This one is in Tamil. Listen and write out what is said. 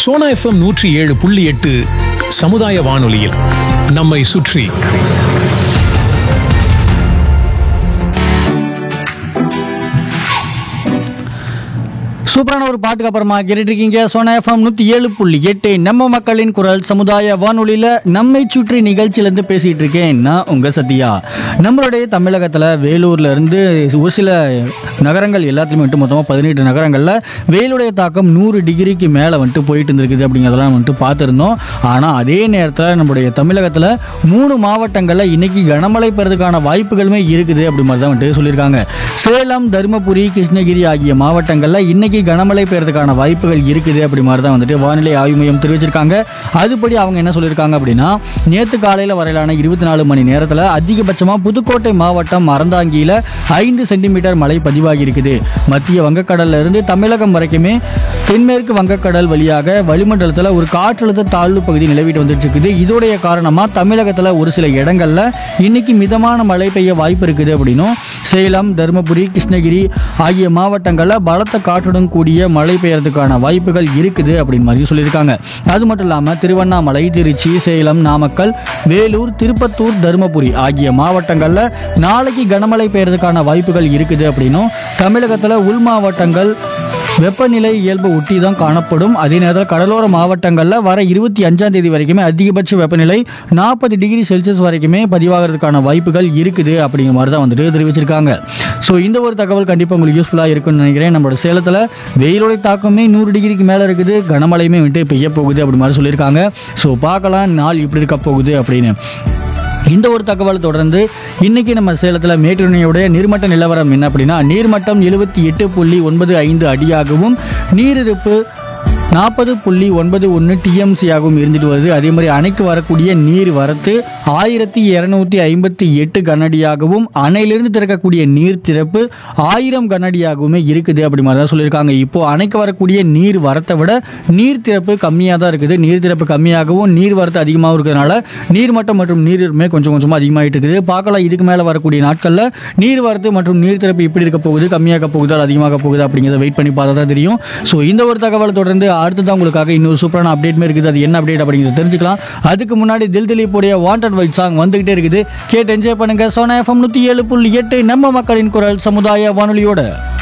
சோனா எஃப்எம் நூற்றி ஏழு புள்ளி எட்டு சமுதாய வானொலியில் நம்மை சுற்றி சூப்பரான ஒரு பாட்டுக்கு அப்புறமா கேட்டுட்டு இருக்கீங்க சோனா எஃப்எம் நூற்றி ஏழு புள்ளி எட்டு நம்ம மக்களின் குரல் சமுதாய வானொலியில் நம்மை சுற்றி நிகழ்ச்சியிலேருந்து பேசிகிட்டு இருக்கேன் நான் உங்கள் சத்யா நம்மளுடைய தமிழகத்தில் வேலூர்ல இருந்து ஒரு சில நகரங்கள் எல்லாத்தையுமே வந்துட்டு மொத்தமாக பதினெட்டு நகரங்களில் வெயிலுடைய தாக்கம் நூறு டிகிரிக்கு மேலே வந்துட்டு போயிட்டு இருந்திருக்குது அப்படிங்கிறதெல்லாம் வந்துட்டு பார்த்துருந்தோம் ஆனால் அதே நேரத்தில் நம்முடைய தமிழகத்தில் மூணு மாவட்டங்களில் இன்னைக்கு கனமழை பெறதுக்கான வாய்ப்புகளுமே இருக்குது அப்படி மாதிரி தான் வந்துட்டு சொல்லியிருக்காங்க சேலம் தருமபுரி கிருஷ்ணகிரி ஆகிய மாவட்டங்களில் இன்னைக்கு கனமழை பெய்யறதுக்கான வாய்ப்புகள் இருக்குது அப்படி மாதிரி தான் வந்துட்டு வானிலை ஆய்வு மையம் தெரிவிச்சிருக்காங்க அதுபடி அவங்க என்ன சொல்லியிருக்காங்க அப்படின்னா நேற்று காலையில் வரையிலான இருபத்தி நாலு மணி நேரத்தில் அதிகபட்சமாக புதுக்கோட்டை மாவட்டம் அறந்தாங்கியில் ஐந்து சென்டிமீட்டர் மழை பதிவாகி இருக்குது மத்திய வங்கக்கடல்ல இருந்து தமிழகம் வரைக்குமே தென்மேற்கு வங்கக்கடல் வழியாக வளிமண்டலத்தில் ஒரு காற்றழுத்த தாழ்வு பகுதி நிலவிட்டு வந்துட்டு இருக்குது இதோடைய காரணமாக தமிழகத்தில் ஒரு சில இடங்களில் இன்னைக்கு மிதமான மழை பெய்ய வாய்ப்பு இருக்குது அப்படின்னும் சேலம் தருமபுரி கிருஷ்ணகிரி ஆகிய மாவட்டங்களில் பலத்த காற்றுடன் கூடிய மழை பெய்யறதுக்கான வாய்ப்புகள் இருக்குது அப்படின்னு மாதிரி சொல்லியிருக்காங்க அது மட்டும் இல்லாமல் திருவண்ணாமலை திருச்சி சேலம் நாமக்கல் வேலூர் திருப்பத்தூர் தருமபுரி ஆகிய மாவட்டங்களில் நாளைக்கு கனமழை பெய்யறதுக்கான வாய்ப்புகள் இருக்குது அப்படின்னும் தமிழகத்தில் உள் மாவட்டங்கள் வெப்பநிலை இயல்பு ஒட்டி தான் காணப்படும் அதே நேரத்தில் கடலோர மாவட்டங்களில் வர இருபத்தி அஞ்சாம் தேதி வரைக்குமே அதிகபட்ச வெப்பநிலை நாற்பது டிகிரி செல்சியஸ் வரைக்குமே பதிவாகிறதுக்கான வாய்ப்புகள் இருக்குது அப்படிங்கிற மாதிரி தான் வந்துட்டு தெரிவிச்சிருக்காங்க ஸோ இந்த ஒரு தகவல் கண்டிப்பாக உங்களுக்கு யூஸ்ஃபுல்லாக இருக்கும்னு நினைக்கிறேன் நம்மளோட சேலத்தில் வெயிலுடைய தாக்கமே நூறு டிகிரிக்கு மேலே இருக்குது கனமழையுமே வந்துட்டு பெய்ய போகுது அப்படி மாதிரி சொல்லியிருக்காங்க ஸோ பார்க்கலாம் நாள் இப்படி இருக்க போகுது அப்படின்னு இந்த ஒரு தகவலை தொடர்ந்து இன்னைக்கு நம்ம சேலத்தில் மேட்டூர் நீர்மட்ட நிலவரம் என்ன அப்படின்னா நீர்மட்டம் எழுபத்தி எட்டு புள்ளி ஒன்பது ஐந்து அடியாகவும் நீரிருப்பு நாற்பது புள்ளி ஒன்பது ஒன்று டிஎம்சியாகவும் இருந்துட்டு வருது அதே மாதிரி அணைக்கு வரக்கூடிய நீர் வரத்து ஆயிரத்தி இரநூத்தி ஐம்பத்தி எட்டு கனஅடியாகவும் அணையிலிருந்து திறக்கக்கூடிய நீர் திறப்பு ஆயிரம் கனஅடியாகவுமே இருக்குது அப்படி மாதிரி தான் சொல்லியிருக்காங்க இப்போ அணைக்கு வரக்கூடிய நீர் வரத்தை விட நீர் திறப்பு கம்மியாக தான் இருக்குது நீர் திறப்பு கம்மியாகவும் நீர் வரத்து அதிகமாகவும் இருக்கிறதுனால நீர்மட்டம் மற்றும் நீரிருமே கொஞ்சம் கொஞ்சமாக அதிகமாகிட்டு இருக்குது பார்க்கலாம் இதுக்கு மேலே வரக்கூடிய நாட்களில் நீர் வரத்து மற்றும் நீர் திறப்பு எப்படி இருக்க போகுது கம்மியாக போகுது அல்லது அதிகமாக போகுது அப்படிங்கிறத வெயிட் பண்ணி பார்த்தா தான் தெரியும் ஸோ இந்த ஒரு தகவலை தொடர்ந்து அடுத்ததான் உங்களுக்காக இன்னொரு சூப்பரான அப்டேட்மே இருக்குது அது என்ன அப்டேட் அப்படிங்கிறத தெரிஞ்சுக்கலாம் அதுக்கு முன்னாடி தில் திலீப்புடைய வாண்டட் வைட் சாங் வந்துகிட்டே இருக்குது கேட்டு என்ஜாய் பண்ணுங்க சோனா எஃப்எம் நூற்றி ஏழு புள்ளி எட்டு நம்ம மக்களின் குரல் சமுதாய வானொலியோட